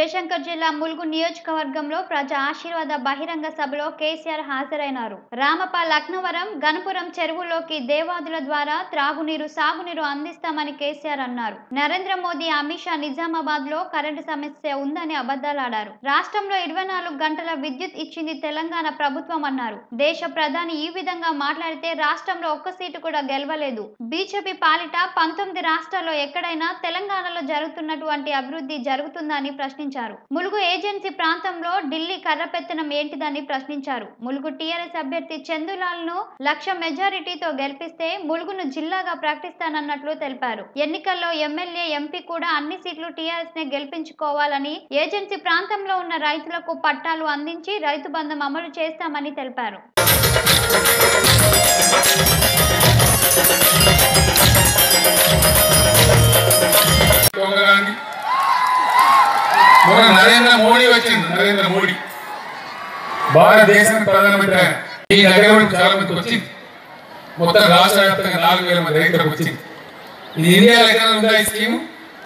జయశంకర్ జిల్లా ములుగు నియోజకవర్గంలో ప్రజా ఆశీర్వాద బహిరంగ సభలో కేసీఆర్ హాజరైనారు రామప లక్నవరం గణపురం చెరువులోకి దేవాదుల ద్వారా త్రాగునీరు సాగునీరు అందిస్తామని కేసీఆర్ అన్నారు నరేంద్ర మోదీ అమిత్ షా నిజామాబాద్ లో కరెంటు సమస్య ఉందని అబద్ధాలాడారు రాష్ట్రంలో ఇరవై నాలుగు గంటల విద్యుత్ ఇచ్చింది తెలంగాణ ప్రభుత్వం అన్నారు దేశ ప్రధాని ఈ విధంగా మాట్లాడితే రాష్ట్రంలో ఒక్క సీటు కూడా గెలవలేదు బీజేపీ పాలిట పంతొమ్మిది రాష్ట్రాల్లో ఎక్కడైనా తెలంగాణలో జరుగుతున్నటువంటి అభివృద్ధి జరుగుతుందని ప్రశ్నించారు ములుగు ఏజెన్సీ ప్రాంతంలో ఢిల్లీ కర్రపెత్తనం ఏంటిదని ప్రశ్నించారు ములుగు టీఆర్ఎస్ అభ్యర్థి చందులాల్ ను లక్ష మెజారిటీతో గెలిపిస్తే ములుగును జిల్లాగా ప్రకటిస్తానన్నట్లు తెలిపారు ఎన్నికల్లో ఎమ్మెల్యే ఎంపీ కూడా అన్ని సీట్లు టీఆర్ఎస్ నే గెలిపించుకోవాలని ఏజెన్సీ ప్రాంతంలో ఉన్న రైతులకు పట్టాలు అందించి రైతు బంధం అమలు చేస్తామని తెలిపారు సోనియా గాంధీ మొన్న నరేంద్ర మోడీ వచ్చింది నరేంద్ర మోడీ భారతదేశం ప్రధానమంత్రి ఆయన ఈ నగరం చాలా మందికి వచ్చింది మొత్తం రాష్ట్ర వ్యాప్తంగా నాలుగు వేల మంది రైతులకు వచ్చింది ఇది ఇండియాలో ఎక్కడ ఉందా ఈ స్కీమ్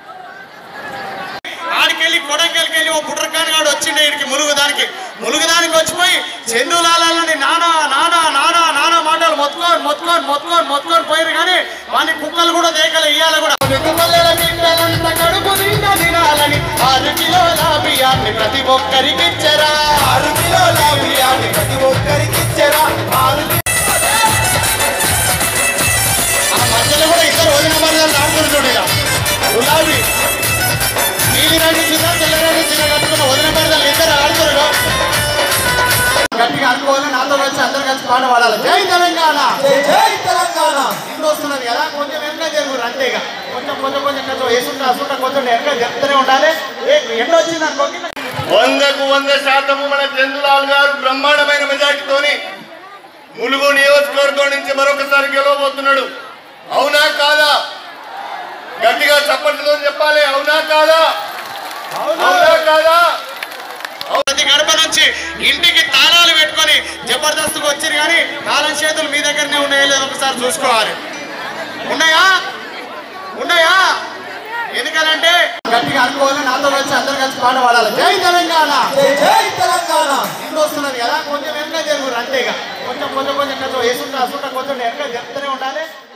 ఆడికెళ్ళి కొడంగల్కి వెళ్ళి ఓ బుట్రకాని గాడు వచ్చిండే ఇక్కడికి ములుగు దానికి ములుగు దానికి వచ్చిపోయి చందులాలని నానా నానా నానా నానా మాటలు మొత్తుకొని మొత్తుకొని మొత్తుకొని మొత్తుకొని పోయారు కానీ వాని కుక్కలు కూడా దేకలు ఇయ్యాలి కూడా కుక్కల బిడ్డలంత కడుపు నిండా తినాలని ఆరు కిలోల బియ్యాన్ని ప్రతి ఒక్కరికి ఇచ్చరా ఆరు కిలోల బియ్యాన్ని ప్రతి ఒక్కరికి ఇచ్చరా ఆరు కి- ఆ మధ్యలో కూడా ఇద్దరు వదిన మరదలు ఆడుతున్నారు చూడు ఇక. గులాబీ నీలి రంగు చిన్న తెల్ల రంగు చిన్న కట్టుకున్న వదిన పడదలు ఇద్దరు ఆడుతున్నారు గట్టిగా అనుకోవాలి నాతో కలిసి అందరు కలిసి పాట పాడాలి జై తెలంగాణ జై తెలంగాణ ఇంట్లో వస్తున్నది కదా కొంచెం వెనక జరుగురు అంతే ఇక కొంచెం కొంచెం కొంచెం కొంచెం వేసుకుంటా వేసుకుంటా కొంచెం వెనక జరుపుతూనే ఉండాలి ఏ ఎండ వచ్చింది అనుకో వందకు వంద శాతము మన చంద్రలాల్ గారు బ్రహ్మాండమైన మెజార్టీతోని ములుగు నియోజకవర్గం నుంచి మరొకసారి గెలవబోతున్నాడు అవునా కాదా గట్టిగా చప్పట్లతో చెప్పాలి అవునా కాదా అవునా కాదా ప్రతి గడప నుంచి ఇంటికి తాళాలు పెట్టుకొని జబర్దస్త్గా వచ్చారు కానీ తాళం చేతులు మీ దగ్గరనే ఉన్నాయో లేదో ఒకసారి చూసుకోవాలి ఉన్నాయా ఉన్నాయా ఎందుకనంటే గట్టిగా అనుకోవాలి నాతో కలిసి అందరు కలిసి పాట పాడాలి జై తెలంగాణ జై జై తెలంగాణ ఇంట్లో వస్తున్నది కదా కొంచెం వెనక జరుగురు అంతే ఇక కొంచెం కొంచెం కొంచెం కొంచెం వేసుకుంటా వేసుకుంటా కొంచెం వెనక చెప్తూనే ఉండాలి